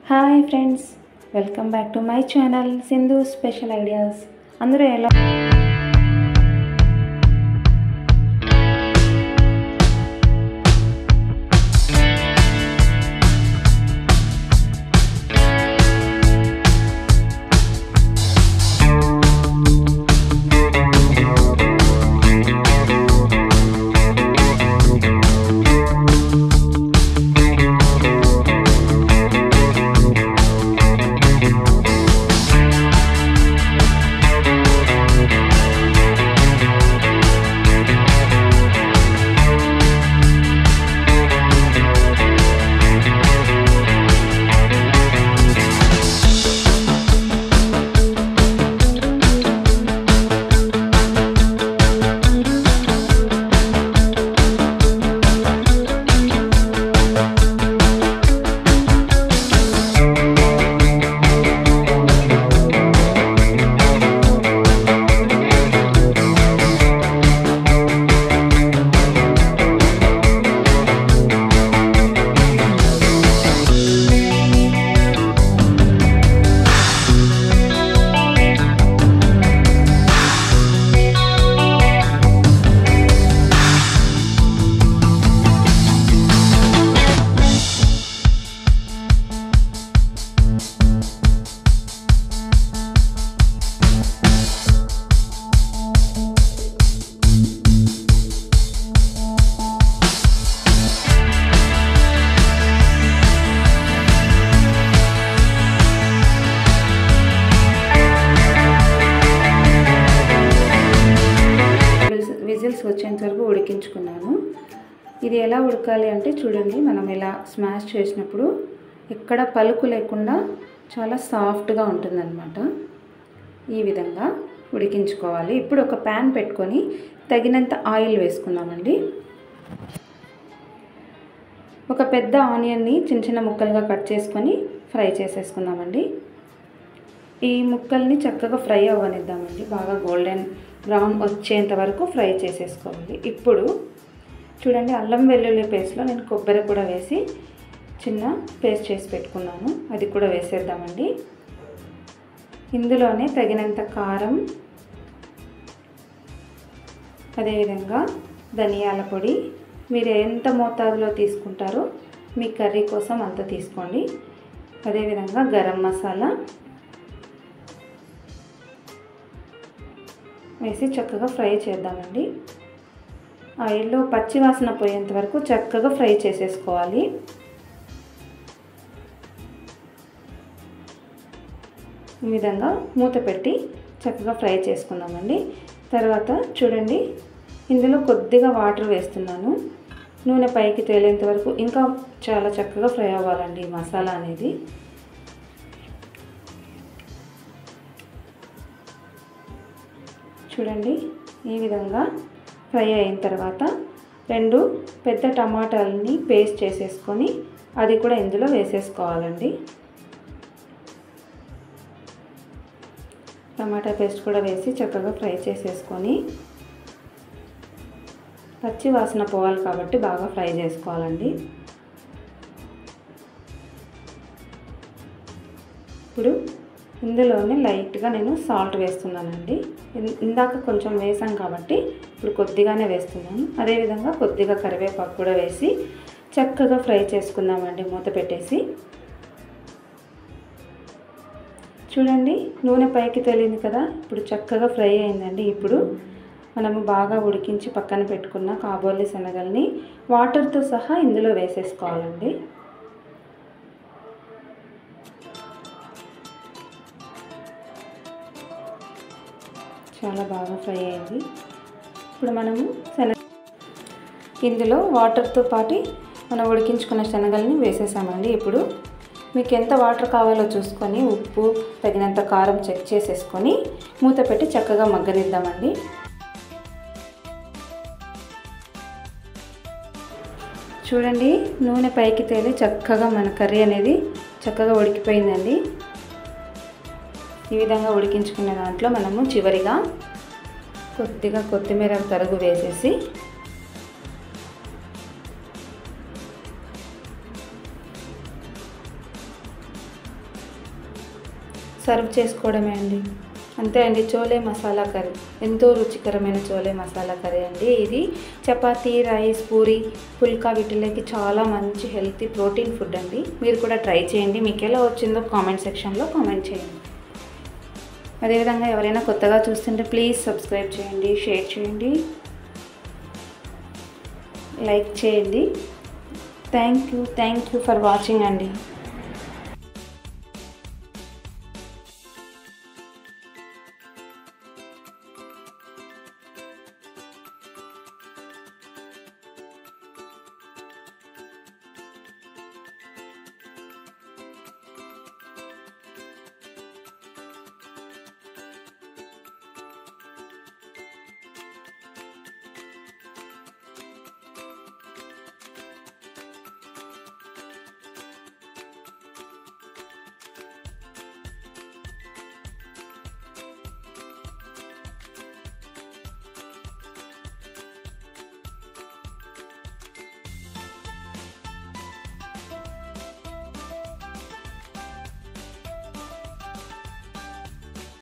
hi friends welcome back to my channel Sindhu special ideas అందరూ ఎలా whistles వచ్చేంత వరకు ఉడికించుకున్నాను ఇది ఎలా ఉడకాలి అంటే చూడండి మనం ఇలా స్మాష్ చేసినప్పుడు ఎక్కడ పలుకు లేకుండా చాలా సాఫ్ట్గా ఉంటుందన్నమాట ఈ విధంగా ఉడికించుకోవాలి ఇప్పుడు ఒక ప్యాన్ పెట్టుకొని తగినంత ఆయిల్ వేసుకుందామండి ఒక పెద్ద ఆనియన్ని చిన్న చిన్న ముక్కలుగా కట్ చేసుకొని ఫ్రై చేసేసుకుందామండి ఈ ముక్కల్ని చక్కగా ఫ్రై అవ్వనిద్దామండి బాగా గోల్డెన్ బ్రౌన్ వచ్చేంత వరకు ఫ్రై చేసేసుకోవాలి ఇప్పుడు చూడండి అల్లం వెల్లుల్లి పేస్ట్లో నేను కొబ్బరి కూడా వేసి చిన్న పేస్ట్ చేసి పెట్టుకున్నాను అది కూడా వేసేద్దామండి ఇందులోనే తగినంత కారం అదేవిధంగా ధనియాల పొడి మీరు ఎంత మోతాదులో తీసుకుంటారో మీ కర్రీ కోసం అంత తీసుకోండి అదేవిధంగా గరం మసాలా వేసి చక్కగా ఫ్రై చేద్దామండి ఆయిల్లో పచ్చి వాసన పోయేంత వరకు చక్కగా ఫ్రై చేసేసుకోవాలి ఈ విధంగా మూత పెట్టి చక్కగా ఫ్రై చేసుకుందామండి తర్వాత చూడండి ఇందులో కొద్దిగా వాటర్ వేస్తున్నాను నూనె పైకి తేలేంత వరకు ఇంకా చాలా చక్కగా ఫ్రై అవ్వాలండి ఈ మసాలా అనేది చూడండి ఈ విధంగా ఫ్రై అయిన తర్వాత రెండు పెద్ద టమాటాలని పేస్ట్ చేసేసుకొని అది కూడా ఇందులో వేసేసుకోవాలండి టమాటా పేస్ట్ కూడా వేసి చక్కగా ఫ్రై చేసేసుకొని పచ్చి వాసన పోవాలి కాబట్టి బాగా ఫ్రై చేసుకోవాలండి ఇప్పుడు ఇందులోనే లైట్గా నేను సాల్ట్ వేస్తున్నానండి ఇందాక కొంచెం వేసాం కాబట్టి ఇప్పుడు కొద్దిగానే వేస్తున్నాను అదేవిధంగా కొద్దిగా కరివేపాకు కూడా వేసి చక్కగా ఫ్రై చేసుకుందామండి మూత పెట్టేసి చూడండి నూనె పైకి తెలియదు కదా ఇప్పుడు చక్కగా ఫ్రై అయిందండి ఇప్పుడు మనము బాగా ఉడికించి పక్కన పెట్టుకున్న కాబోలి శనగల్ని వాటర్తో సహా ఇందులో వేసేసుకోవాలండి చాలా బాగా ఫ్రై అయింది ఇప్పుడు మనము శనగ ఇందులో వాటర్తో పాటు మనం ఉడికించుకున్న శనగల్ని వేసేసామండి ఇప్పుడు మీకు ఎంత వాటర్ కావాలో చూసుకొని ఉప్పు తగినంత కారం చెక్ చేసేసుకొని మూత పెట్టి చక్కగా మగ్గనిద్దామండి చూడండి నూనె పైకి తేలి చక్కగా మన కర్రీ అనేది చక్కగా ఉడికిపోయిందండి ఈ విధంగా ఉడికించుకున్న దాంట్లో మనము చివరిగా కొద్దిగా కొత్తిమీర తరుగు వేసేసి సర్వ్ చేసుకోవడమే అండి అంతే అండి చోలే మసాలా కర్రీ ఎంతో రుచికరమైన చోలే మసాలా కర్రీ అండి ఇది చపాతీ రైస్ పూరి పుల్కా వీటిలోకి చాలా మంచి హెల్తీ ప్రోటీన్ ఫుడ్ అండి మీరు కూడా ట్రై చేయండి మీకు ఎలా వచ్చిందో కామెంట్ సెక్షన్లో కామెంట్ చేయండి అదేవిధంగా ఎవరైనా కొత్తగా చూస్తుంటే ప్లీజ్ సబ్స్క్రైబ్ చేయండి షేర్ చేయండి లైక్ చేయండి thank you thank you for watching అండి